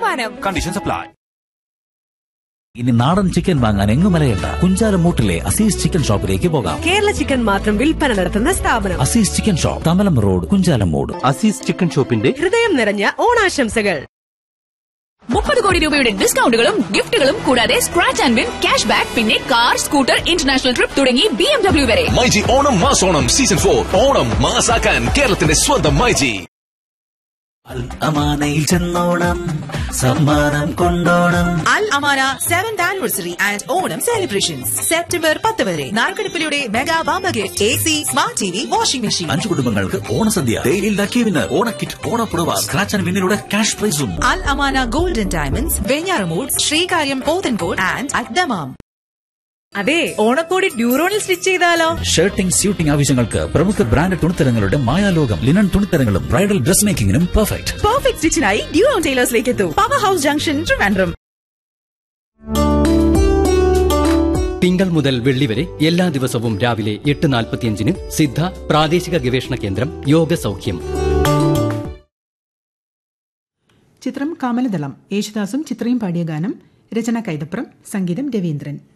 സമ്മാനം conditions apply ഇനി നാടൻ ചിക്കൻ വാങ്ങാൻ എങ്ങും മലയണ്ട കുഞ്ചാലമൂട്ടിലെ അസീസ് ചിക്കൻ ഷോപ്പിലേക്ക് പോകാം കേരള ചിക്കൻ മാത്രം വിൽപ്പന നടത്തുന്ന സ്ഥാപനം Azeez chicken shop Thamalam road Kunchalamoodu Azeez chicken ഷോപ്പിന്റെ ഹൃദയം നിറഞ്ഞ ഓണാശംസകൾ മുപ്പത് കോടി രൂപയുടെ ഡിസ്കൗണ്ടുകളും ഗിഫ്റ്റുകളും കൂടാതെ scratch and win cash back പിന്നെ കാർ സ്കൂട്ടർ ഇന്റർനാഷണൽ ട്രിപ്പ് തുടങ്ങി ബി എം ഡബ്ല്യു വരെ മൈജി ഓണം മാസോണം സീസൺ ഫോർ ഓണം മാസാക്കാൻ കേരളത്തിന്റെ സ്വന്തം മൈജി അമാനയിൽ ചെന്നോണം സമ്മാനം കൊണ്ടോണം Al Amana seventh anniversary and Onam celebrations September പത്ത് വരെ നാർക്കടിപ്പിലൂടെ മെഗാ വാമ്പ gift A C smart T V washing machine അഞ്ചു കുടുംബങ്ങൾക്ക് ഓണസദ്യ തേയിലിൽ ലക്കിയവിന് ഓണക്കിറ്റ് ഓണപ്പുടവ സ്ക്രാച്ച് ആൻഡ് വിന്നിലൂടെ ക്യാഷ് പ്രൈസും Al Amana golden diamonds Venjaramoodu Sreekaryam Pothencode and അദ്ദമാം അതെ ഓണക്കോടി ഡ്യൂറോണിൽ സ്റ്റിച്ച് ചെയ്താലോ ഷർട്ടിംഗ് സ്യൂട്ടിംഗ് ആവശ്യങ്ങൾക്ക് പ്രമുഖ ബ്രാൻഡ് തുണിത്തരങ്ങളുടെ മായാലോകം ലിനൻ തുണിത്തരങ്ങളും ബ്രൈഡൽ ഡ്രസ് മേക്കിംഗിനും പെർഫെക്റ്റ് പെർഫെക്റ്റ് സ്റ്റിച്ചിനായി ഡ്യൂറോൺ ടൈലേഴ്സിലേക്ക് എത്തൂ പവർ ഹൗസ് ജംഗ്ഷൻ ട്രിവാൻഡ്രം തിങ്കൾ മുതൽ വെള്ളി വരെ എല്ലാ ദിവസവും രാവിലെ എട്ട് നാൽപ്പത്തിയഞ്ചിന് സിദ്ധ പ്രാദേശിക ഗവേഷണ കേന്ദ്രം യോഗ സൗഖ്യം ചിത്രം കമലദളം യേശുദാസും ചിത്രയും പാടിയ ഗാനം രചന കൈതപ്രം സംഗീതം രവീന്ദ്രൻ